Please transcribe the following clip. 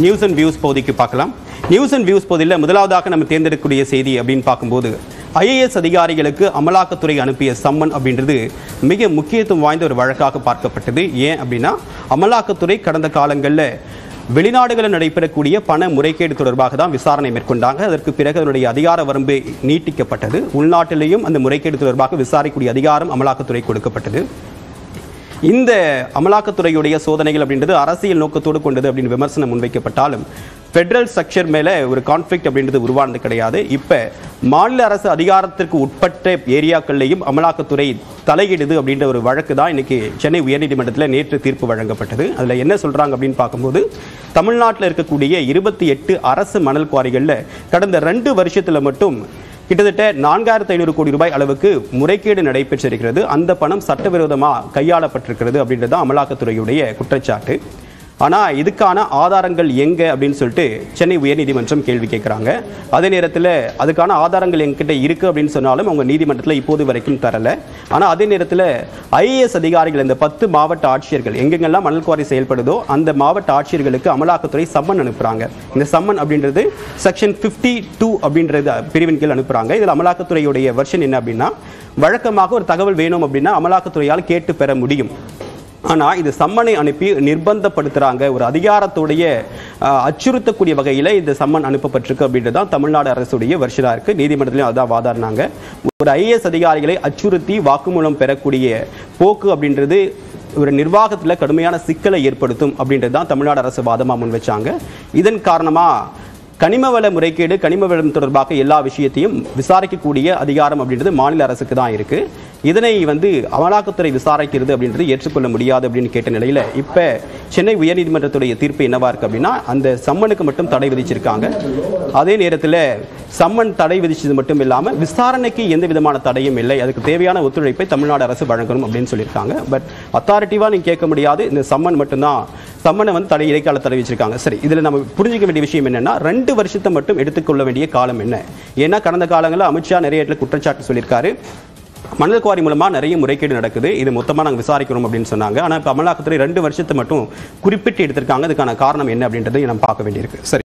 news and views பகுதிக்கு பார்க்கலாம் news and views பகுதியில் முதலாவதாக நம்ம தேர்ந்தெடுக்கக்கூடிய செய்தி அப்படின்னு பார்க்கும்போது ஐஏஎஸ் அதிகாரிகளுக்கு அமலாக்கத்துறை அனுப்பிய சம்மன் அப்படின்றது மிக முக்கியத்துவம் வாய்ந்த ஒரு வழக்காக பார்க்கப்பட்டது ஏன் அப்படின்னா அமலாக்கத்துறை கடந்த காலங்களில் வெளிநாடுகளில் நடைபெறக்கூடிய பண முறைகேடு தொடர்பாக தான் விசாரணை மேற்கொண்டாங்க அதற்கு பிறகு அதனுடைய அதிகார வரம்பு நீட்டிக்கப்பட்டது உள்நாட்டிலேயும் அந்த முறைகேடு தொடர்பாக விசாரிக்கக்கூடிய அதிகாரம் அமலாக்கத்துறை கொடுக்கப்பட்டது இந்த அமலாக்கத்துறையுடைய சோதனைகள் அப்படின்றது அரசியல் நோக்கத்தோடு கொண்டது அப்படின்னு விமர்சனம் முன்வைக்கப்பட்டாலும் ஃபெடரல் ஸ்ட்ரக்சர் மேலே ஒரு கான்ஃப்ளிக்ட் அப்படின்றது உருவானது கிடையாது இப்போ மாநில அரசு அதிகாரத்திற்கு உட்பட்ட ஏரியாக்கள்லையும் அமலாக்கத்துறை தலையிடுது அப்படின்ற ஒரு வழக்கு தான் இன்னைக்கு சென்னை உயர்நீதிமன்றத்தில் நேற்று தீர்ப்பு வழங்கப்பட்டது அதில் என்ன சொல்கிறாங்க அப்படின்னு பார்க்கும்போது தமிழ்நாட்டில் இருக்கக்கூடிய இருபத்தி எட்டு அரசு மணல் குவாரிகளில் கடந்த ரெண்டு வருஷத்தில் மட்டும் கிட்டத்தட்ட நான்காயிரத்து ஐநூறு கோடி ரூபாய் அளவுக்கு முறைகேடு நடைபெற்றிருக்கிறது அந்த பணம் சட்டவிரோதமாக கையாளப்பட்டிருக்கிறது அப்படின்றது தான் அமலாக்கத்துறையுடைய குற்றச்சாட்டு ஆனால் இதுக்கான ஆதாரங்கள் எங்கே அப்படின்னு சொல்லிட்டு சென்னை உயர்நீதிமன்றம் கேள்வி கேட்குறாங்க அதே நேரத்தில் அதுக்கான ஆதாரங்கள் எங்ககிட்ட இருக்குது அப்படின்னு சொன்னாலும் அவங்க நீதிமன்றத்தில் இப்போது வரைக்கும் தரல ஆனால் அதே நேரத்தில் ஐஏஎஸ் அதிகாரிகள் இந்த பத்து மாவட்ட ஆட்சியர்கள் எங்கெங்கெல்லாம் மணல் குவாரி செயல்படுதோ அந்த மாவட்ட ஆட்சியர்களுக்கு அமலாக்கத்துறை சம்மன் அனுப்புகிறாங்க இந்த சம்மன் அப்படின்றது செக்ஷன் ஃபிஃப்டி டூ அப்படின்றது பிரிவின் கீழ் அனுப்புகிறாங்க இதில் அமலாக்கத்துறையுடைய வெர்ஷன் என்ன அப்படின்னா வழக்கமாக ஒரு தகவல் வேணும் அப்படின்னா அமலாக்கத்துறையால் கேட்டு பெற முடியும் ஆனால் இது சம்மனை அனுப்பி நிர்பந்தப்படுத்துகிறாங்க ஒரு அதிகாரத்துடைய அஹ், அச்சுறுத்தக்கூடிய வகையில் இந்த சம்மன் அனுப்பப்பட்டிருக்கு அப்படின்றது தான் தமிழ்நாடு அரசுடைய வருஷனாக இருக்குது நீதிமன்றத்திலையும் அதான் வாதாடினாங்க ஒரு ஐஏஎஸ் அதிகாரிகளை அச்சுறுத்தி வாக்குமூலம் பெறக்கூடிய போக்கு அப்படின்றது ஒரு நிர்வாகத்தில் கடுமையான சிக்கலை ஏற்படுத்தும் அப்படின்றது தான் தமிழ்நாடு அரசு வாதமாக முன் வச்சாங்க இதன் காரணமாக கனிம வள முறைகேடு கனிம வளம் தொடர்பாக எல்லா விஷயத்தையும் விசாரிக்கக்கூடிய அதிகாரம் அப்படின்றது மாநில அரசுக்கு தான் இருக்கு இதனை வந்து அமலாக்கத்துறை விசாரிக்கிறது அப்படின்றது ஏற்றுக்கொள்ள முடியாது அப்படின்னு கேட்ட நிலையில இப்ப சென்னை உயர்நீதிமன்றத்துடைய தீர்ப்பு என்னவா இருக்கு அப்படின்னா அந்த சம்மனுக்கு மட்டும் தடை விதிச்சிருக்காங்க அதே நேரத்தில் சம்மன் தடை விதிச்சது மட்டும் இல்லாம விசாரணைக்கு எந்த விதமான தடையும் இல்லை அதுக்கு தேவையான ஒத்துழைப்பை தமிழ்நாடு அரசு வழங்கணும் அப்படின்னு சொல்லியிருக்காங்க பட் அத்தாரிட்டிவா நீங்க கேட்க முடியாது இந்த சம்மன் மட்டும்தான் சம்மனை வந்து தடை இடைக்கால தடை வச்சிருக்காங்க சரி இதுல நம்ம புரிஞ்சுக்க வேண்டிய விஷயம் என்னன்னா ரெண்டு வருஷத்தை மட்டும் எடுத்துக்கொள்ள வேண்டிய காலம் என்ன ஏன்னா கடந்த காலங்களில் அமித்ஷா நிறைய இடத்துல குற்றச்சாட்டு சொல்லியிருக்காரு மணல் குவாரி மூலமா நிறைய முறைகேடு நடக்குது இது மொத்தமா நாங்க விசாரிக்கிறோம் அப்படின்னு சொன்னாங்க ஆனா இப்ப அமலாக்கத்துறை ரெண்டு வருஷத்தை மட்டும் குறிப்பிட்டு எடுத்திருக்காங்க அதுக்கான காரணம் என்ன அப்படின்றதை நம்ம பார்க்க வேண்டியிருக்கு சரி